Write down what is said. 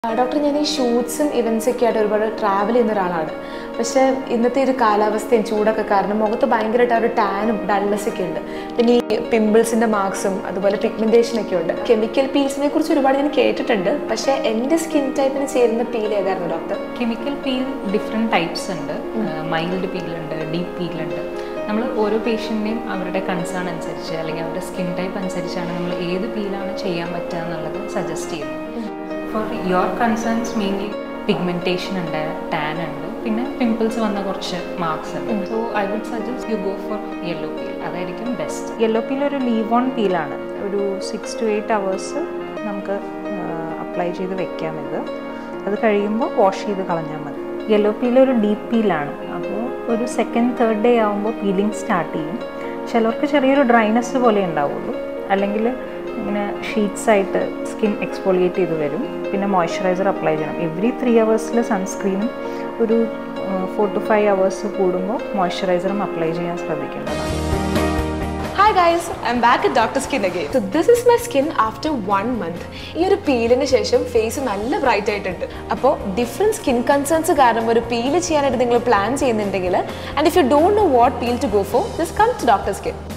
doctor ഞാൻ ഈ ഷൂട്ട്സും ഇവൻസൊക്കെ ആയിട്ട് ഒരുപാട് ട്രാവൽ ചെയ്യുന്ന ഒരാളാണ് പക്ഷേ ഇന്നത്തെ ഒരു കാലാവസ്ഥയും ചൂടൊക്കെ കാരണം മുഖത്ത് ഭയങ്കരമായിട്ട് ആ ഒരു ടാനും ഡൾനെസ് ഒക്കെ ഉണ്ട് പിന്നെ ഈ പിമ്പിൾസിൻ്റെ മാർക്സും അതുപോലെ പിഗ്മെൻറ്റേഷൻ ഒക്കെ ഉണ്ട് കെമിക്കൽ പീൽസിനെ കുറിച്ച് ഒരുപാട് ഞാൻ കേട്ടിട്ടുണ്ട് പക്ഷേ എൻ്റെ സ്കിൻ ടൈപ്പിന് ചേരുന്ന പീൽ ഏതായിരുന്നു doctor chemical peel different types ഉണ്ട് മൈൽഡ് പീൽ ഉണ്ട് ഡീപ്പ് പീൽ ഉണ്ട് നമ്മൾ ഓരോ പേഷ്യൻറ്റിനെയും അവരുടെ കൺസേൺ അനുസരിച്ച് അല്ലെങ്കിൽ അവരുടെ സ്കിൻ ടൈപ്പ് അനുസരിച്ചാണ് നമ്മൾ ഏത് പീലാണ് ചെയ്യാൻ പറ്റുക എന്നുള്ളത് സജസ്റ്റ് ചെയ്യുന്നത് for your concerns mainly pigmentation ഉണ്ട് ടാൻ ഉണ്ട് പിന്നെ പിമ്പിൾസ് വന്ന കുറച്ച് മാർക്സ് ഉണ്ട് so I would suggest you go for yellow peel അതായിരിക്കും ബെസ്റ്റ് യെല്ലോ പീൽ ഒരു ലീവ് ഓൺ പീലാണ് ഒരു സിക്സ് ടു എയ്റ്റ് അവേഴ്സ് നമുക്ക് അപ്ലൈ ചെയ്ത് വെക്കാം ഇത് അത് കഴിയുമ്പോൾ വാഷ് ചെയ്ത് കളഞ്ഞാൽ മതി യെല്ലോ പീൽ ഒരു ഡീപ്പ് പീലാണ് അപ്പോൾ ഒരു സെക്കൻഡ് തേർഡ് ഡേ ആകുമ്പോൾ പീലിംഗ് സ്റ്റാർട്ട് ചെയ്യും ചിലർക്ക് ചെറിയൊരു ഡ്രൈനെസ് പോലെ ഉണ്ടാവുള്ളൂ അല്ലെങ്കിൽ ഇങ്ങനെ ഷീറ്റ്സ് ആയിട്ട് സ്കിൻ എക്സ്പോളിയേറ്റ് ചെയ്ത് വരും പിന്നെ മോയ്സ്ചറൈസർ അപ്ലൈ ചെയ്യണം എവറി ത്രീ അവേഴ്സിൽ സൺസ്ക്രീനും ഒരു ഫോർ ടു ഫൈവ് അവേഴ്സ് കൂടുമ്പോൾ മോയ്സ്ചറൈസറും അപ്ലൈ ചെയ്യാൻ ശ്രദ്ധിക്കേണ്ടതാണ് hi guys I'm back at Doctor Skin again so this is my skin after one month ഈ ഒരു പീലിന് ശേഷം ഫേസ് നല്ല ബ്രൈറ്റ് ആയിട്ടുണ്ട് അപ്പോൾ ഡിഫറെൻറ്റ് സ്കിൻ കൺസേൺസ് കാരണം ഒരു പീല് ചെയ്യാനായിട്ട് നിങ്ങൾ പ്ലാൻ ചെയ്യുന്നുണ്ടെങ്കിൽ and if you don't know what peel to go for this come to Doctor skin